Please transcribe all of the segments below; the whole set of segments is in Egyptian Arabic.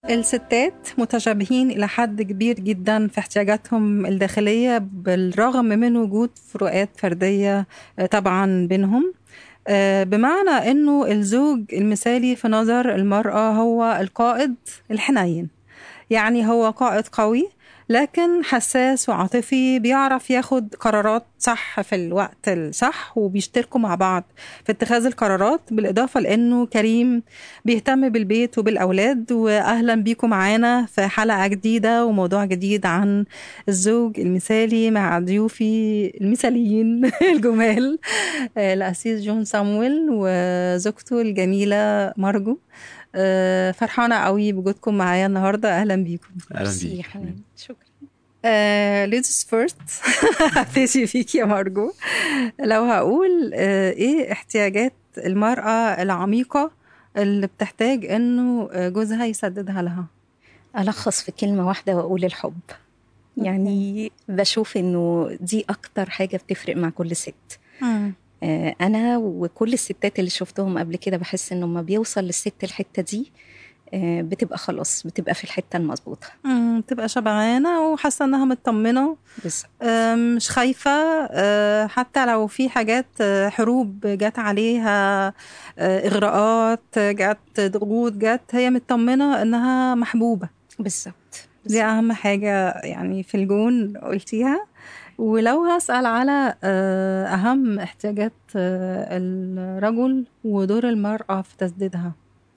الستات متشابهين إلى حد كبير جدا في احتياجاتهم الداخلية بالرغم من وجود فروقات فردية آه، طبعا بينهم آه، بمعنى أنه الزوج المثالي في نظر المرأة هو القائد الحنين يعني هو قائد قوي لكن حساس وعاطفي بيعرف ياخد قرارات صح في الوقت الصح وبيشتركوا مع بعض في اتخاذ القرارات بالإضافة لأنه كريم بيهتم بالبيت وبالأولاد وأهلا بيكم معانا في حلقة جديدة وموضوع جديد عن الزوج المثالي مع ضيوفي المثاليين الجمال آه، الأسيس جون سامويل وزوجته الجميلة مارجو آه، فرحانة قوي بوجودكم معايا النهاردة أهلا بيكم اهلا ميرسي بيك يا حنان شكرا ليدز فيرست هبتدي فيك يا مارجو لو هقول آه، ايه احتياجات المرأة العميقة اللي بتحتاج انه آه، جوزها يسددها لها ألخص في كلمة واحدة وأقول الحب يعني بشوف إنه دي أكتر حاجة بتفرق مع كل ست آه، أنا وكل الستات اللي شفتهم قبل كده بحس إنه لما بيوصل للست الحتة دي آه، بتبقى خلاص بتبقى في الحتة المظبوطة مم، تبقى شبعانة وحاسة انها مطمنة بالظبط آه، مش خايفة آه، حتى لو في حاجات آه، حروب جت عليها آه، إغراءات جت ضغوط جت هي مطمنة إنها محبوبة بالظبط دي أهم حاجة يعني في الجون قلتيها ولو هسأل على آه، أهم احتياجات آه، الرجل ودور المرأة في تسديدها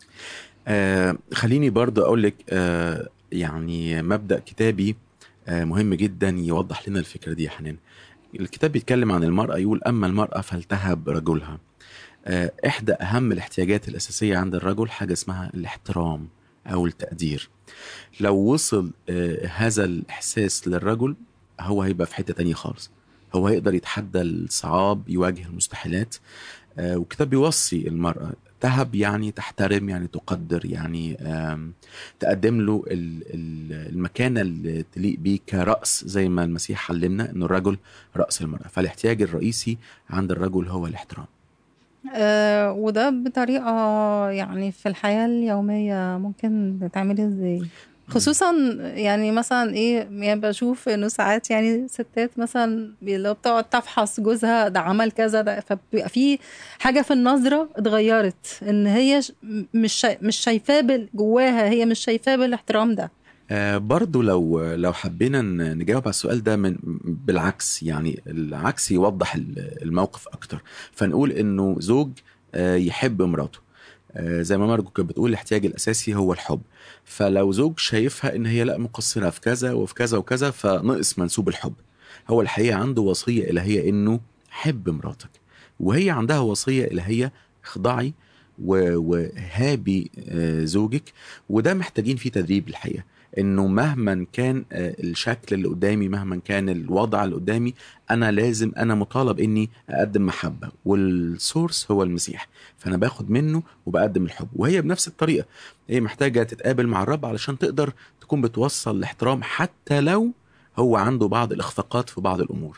آه خليني برضو اقول لك آه يعني مبدا كتابي آه مهم جدا يوضح لنا الفكره دي يا حنان الكتاب بيتكلم عن المراه يقول اما المراه فلتهب رجلها آه احدى اهم الاحتياجات الاساسيه عند الرجل حاجه اسمها الاحترام او التقدير لو وصل آه هذا الاحساس للرجل هو هيبقى في حته تانية خالص هو هيقدر يتحدى الصعاب يواجه المستحيلات آه والكتاب بيوصي المراه تهب يعني تحترم يعني تقدر يعني آم، تقدم له ال- ال- المكانة اللي تليق بيه كرأس زي ما المسيح علمنا انه الرجل رأس المرأة فالاحتياج الرئيسي عند الرجل هو الاحترام آه، وده بطريقة يعني في الحياة اليومية ممكن تعملي ازاي خصوصا يعني مثلا ايه يعني بشوف انه ساعات يعني ستات مثلا بي- لو بتقعد تفحص جوزها ده عمل كذا ده فبيبقى في حاجة في النظرة اتغيرت ان هي ش- مش شا- مش شايفاه بال- جواها هي مش شايفاه بالاحترام ده آه برضو لو لو حبينا ن- نجاوب على السؤال ده من بالعكس يعني العكس يوضح ال- الموقف اكتر فنقول انه زوج آه يحب مراته آه زي ما مارجو كانت بتقول الاحتياج الاساسي هو الحب فلو زوج شايفها ان هي لا مقصره في كذا وفي كذا وكذا فنقص منسوب الحب هو الحقيقه عنده وصيه الهيه انه حب مراتك وهي عندها وصيه الهيه اخضعي و- وهابي آه، زوجك وده محتاجين فيه تدريب الحقيقه انه مهما كان آه، الشكل اللي قدامي مهما كان الوضع اللي قدامي انا لازم انا مطالب اني اقدم محبه والسورس هو المسيح فانا باخد منه وبقدم الحب وهي بنفس الطريقه هي محتاجه تتقابل مع الرب علشان تقدر تكون بتوصل الاحترام حتى لو هو عنده بعض الاخفاقات في بعض الامور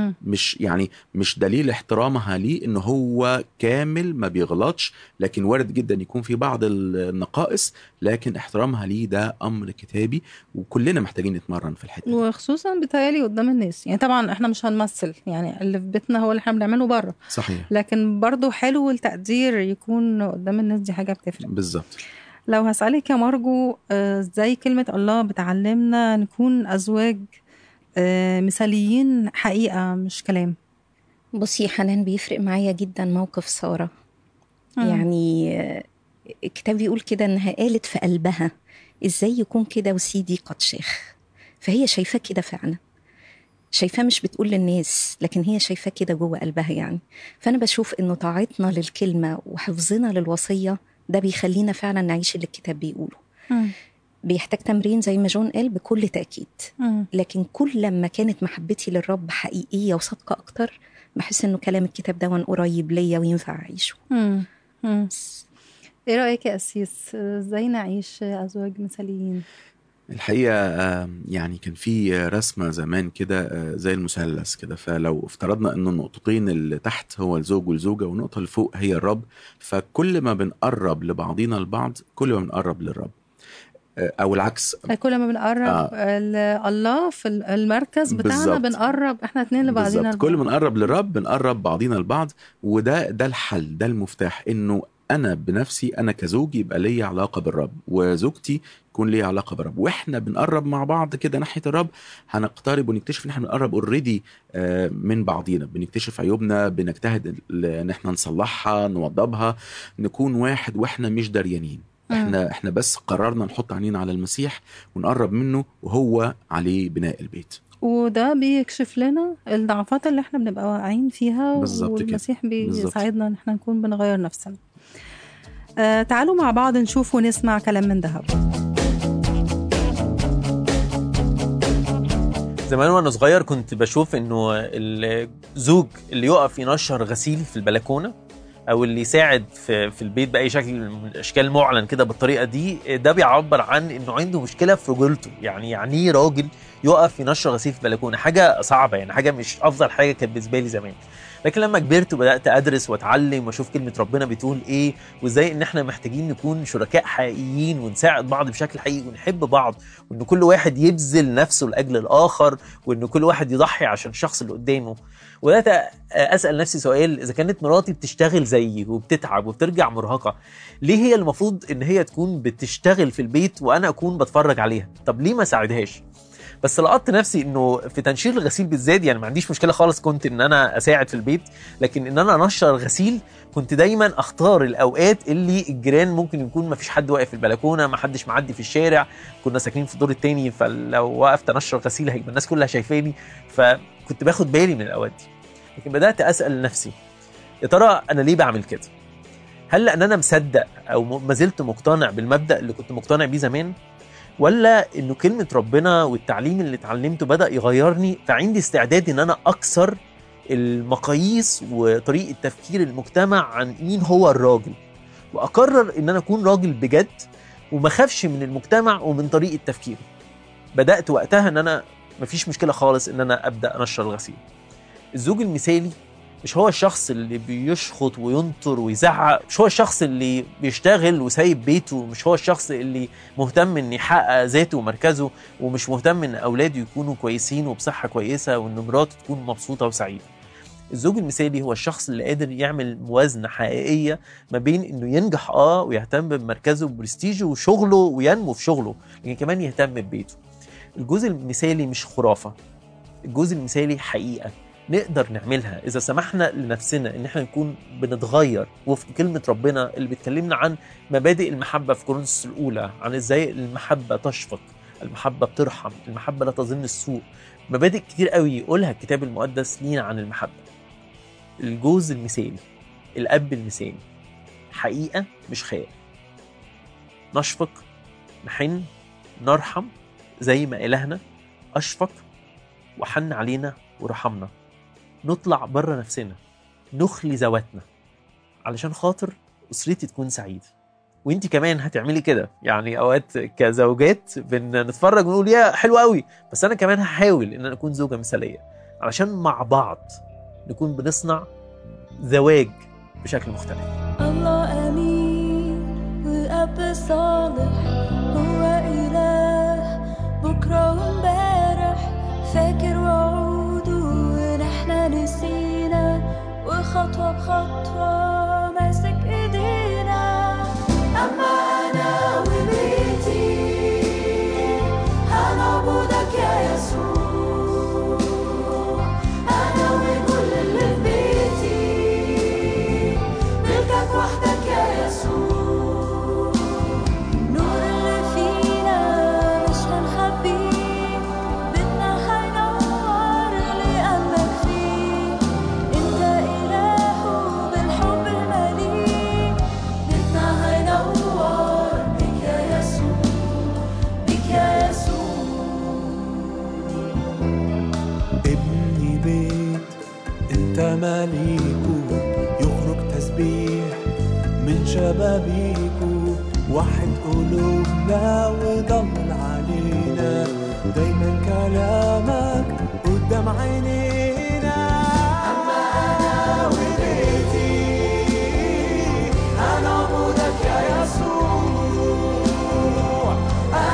مش يعني مش دليل احترامها ليه ان هو كامل ما بيغلطش لكن وارد جدا يكون في بعض النقائص لكن احترامها ليه ده امر كتابي وكلنا محتاجين نتمرن في الحته دي. وخصوصا بتهيألي قدام الناس يعني طبعا احنا مش هنمثل يعني اللي في بيتنا هو اللي احنا بنعمله بره صحيح لكن برضو حلو التقدير يكون قدام الناس دي حاجة بتفرق بالظبط لو هسألك يا مارجو آه، ازاي كلمة الله بتعلمنا نكون أزواج آه، مثاليين حقيقة مش كلام بصي حنان بيفرق معايا جدا موقف سارة مم. يعني آه، الكتاب بيقول كده انها قالت في قلبها ازاي يكون كده وسيدي قد شيخ فهي شايفاه كده فعلا شايفاه مش بتقول للناس لكن هي شايفاه كده جوه قلبها يعني فانا بشوف انه طاعتنا للكلمه وحفظنا للوصيه ده بيخلينا فعلا نعيش اللي الكتاب بيقوله مم. بيحتاج تمرين زي ما جون قال بكل تاكيد مم. لكن كل لما كانت محبتي للرب حقيقيه وصادقه اكتر بحس انه كلام الكتاب ده قريب ليا وينفع اعيشه مم. مم. ايه رأيك يا أسيس آه، ازاي نعيش أزواج مثاليين الحقيقه آه، يعني كان في رسمه زمان كده آه، زي المثلث كده فلو افترضنا انه النقطتين اللي تحت هو الزوج والزوجه والنقطه اللي فوق هي الرب فكل ما بنقرب لبعضينا البعض كل ما بنقرب للرب آه، او العكس كل ما بنقرب آه. ال- الله في ال- المركز بتاعنا بالظبط. بنقرب احنا اتنين لبعضينا بالظبط كل ما نقرب للرب بنقرب بعضينا البعض وده ده الحل ده المفتاح انه انا بنفسي انا كزوج يبقى ليا علاقه بالرب وزوجتي يكون ليا علاقه بالرب واحنا بنقرب مع بعض كده ناحيه الرب هنقترب ونكتشف ان احنا بنقرب اوريدي من بعضينا بنكتشف عيوبنا بنجتهد ال- ان احنا نصلحها نوضبها نكون واحد واحنا مش دريانين احنا احنا بس قررنا نحط عينينا على المسيح ونقرب منه وهو عليه بناء البيت وده بيكشف لنا الضعفات اللي احنا بنبقى واقعين فيها بالظبط كده. والمسيح بالظبط. بيساعدنا ان احنا نكون بنغير نفسنا آه تعالوا مع بعض نشوف ونسمع كلام من ذهب زمان وانا صغير كنت بشوف انه الزوج اللي يقف ينشر غسيل في البلكونه او اللي يساعد في في البيت باي شكل من الاشكال معلن كده بالطريقه دي ده بيعبر عن انه عنده مشكله في رجولته يعني يعني ايه راجل يقف ينشر غسيل في البلكونه حاجه صعبه يعني حاجه مش افضل حاجه كانت بالنسبه لي زمان لكن لما كبرت وبدات ادرس واتعلم واشوف كلمه ربنا بتقول ايه وازاي ان احنا محتاجين نكون شركاء حقيقيين ونساعد بعض بشكل حقيقي ونحب بعض وان كل واحد يبذل نفسه لاجل الاخر وان كل واحد يضحي عشان الشخص اللي قدامه وبدات اسال نفسي سؤال اذا كانت مراتي بتشتغل زيي وبتتعب وبترجع مرهقه ليه هي المفروض ان هي تكون بتشتغل في البيت وانا اكون بتفرج عليها طب ليه ما ساعدهاش بس لقطت نفسي انه في تنشير الغسيل بالذات يعني ما عنديش مشكله خالص كنت ان انا اساعد في البيت لكن ان انا انشر غسيل كنت دايما اختار الاوقات اللي الجيران ممكن يكون ما فيش حد واقف في البلكونه ما حدش معدي في الشارع كنا ساكنين في الدور التاني فلو وقفت انشر غسيل هيبقى الناس كلها شايفاني فكنت باخد بالي من الاوقات دي لكن بدات اسال نفسي يا ترى انا ليه بعمل كده هل لان انا مصدق او ما زلت مقتنع بالمبدا اللي كنت مقتنع بيه زمان ولا انه كلمه ربنا والتعليم اللي اتعلمته بدا يغيرني فعندي استعداد ان انا اكسر المقاييس وطريقه تفكير المجتمع عن مين هو الراجل واقرر ان انا اكون راجل بجد وما اخافش من المجتمع ومن طريقه تفكيره بدات وقتها ان انا مفيش مشكله خالص ان انا ابدا انشر الغسيل الزوج المثالي مش هو الشخص اللي بيشخط وينطر ويزعق مش هو الشخص اللي بيشتغل وسايب بيته مش هو الشخص اللي مهتم ان يحقق ذاته ومركزه ومش مهتم ان اولاده يكونوا كويسين وبصحه كويسه وان مراته تكون مبسوطه وسعيده الزوج المثالي هو الشخص اللي قادر يعمل موازنه حقيقيه ما بين انه ينجح اه ويهتم بمركزه وبرستيجه وشغله وينمو في شغله لكن كمان يهتم ببيته الجزء المثالي مش خرافه الجزء المثالي حقيقه نقدر نعملها اذا سمحنا لنفسنا ان احنا نكون بنتغير وفق كلمه ربنا اللي بتكلمنا عن مبادئ المحبه في كورنثوس الاولى عن ازاي المحبه تشفق المحبه بترحم المحبه لا تظن السوء مبادئ كتير قوي يقولها الكتاب المقدس لينا عن المحبه الجوز المثالي الاب المثالي حقيقه مش خيال نشفق نحن نرحم زي ما الهنا اشفق وحن علينا ورحمنا نطلع بره نفسنا نخلي ذواتنا علشان خاطر اسرتي تكون سعيده وانت كمان هتعملي كده يعني اوقات كزوجات بنتفرج ونقول يا حلو قوي بس انا كمان هحاول ان انا اكون زوجه مثاليه علشان مع بعض نكون بنصنع زواج بشكل مختلف الله أمين وأب صالح هو إله بكرة وامبارح فاكر وعوده ونحنا نسينا وخطوة بخطوة ماسك إيدينا أما أنا وبيتي هنعبدك يا يسوع أنا وكل اللي في بيتي ملكك وحدك يا يسوع النور اللي فينا مش هنخبيه بيتنا هينور لأنك فيه انت إله بالحب المليء بيتنا هينور بك يا يسوع بك يا يسوع ابني بيت انت مليكه يخرج تسبيح من شبابيكه وحد قلوبنا وضل علينا دايما كلامك قدام عينينا اما انا وبيتي هنعبدك يا يسوع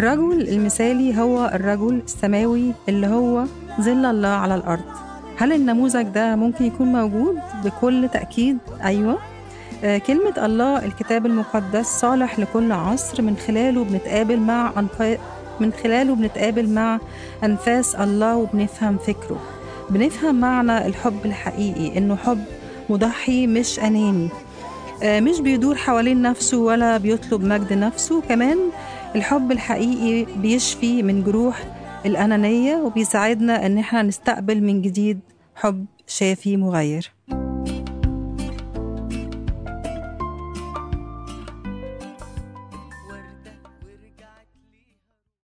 الرجل المثالي هو الرجل السماوي اللي هو ظل الله على الأرض هل النموذج ده ممكن يكون موجود؟ بكل تأكيد أيوة آه، كلمة الله الكتاب المقدس صالح لكل عصر من خلاله بنتقابل مع أنف... من خلاله بنتقابل مع أنفاس الله وبنفهم فكره بنفهم معنى الحب الحقيقي إنه حب مضحي مش أناني آه، مش بيدور حوالين نفسه ولا بيطلب مجد نفسه كمان الحب الحقيقي بيشفي من جروح الأنانية وبيساعدنا إن احنا نستقبل من جديد حب شافي مغير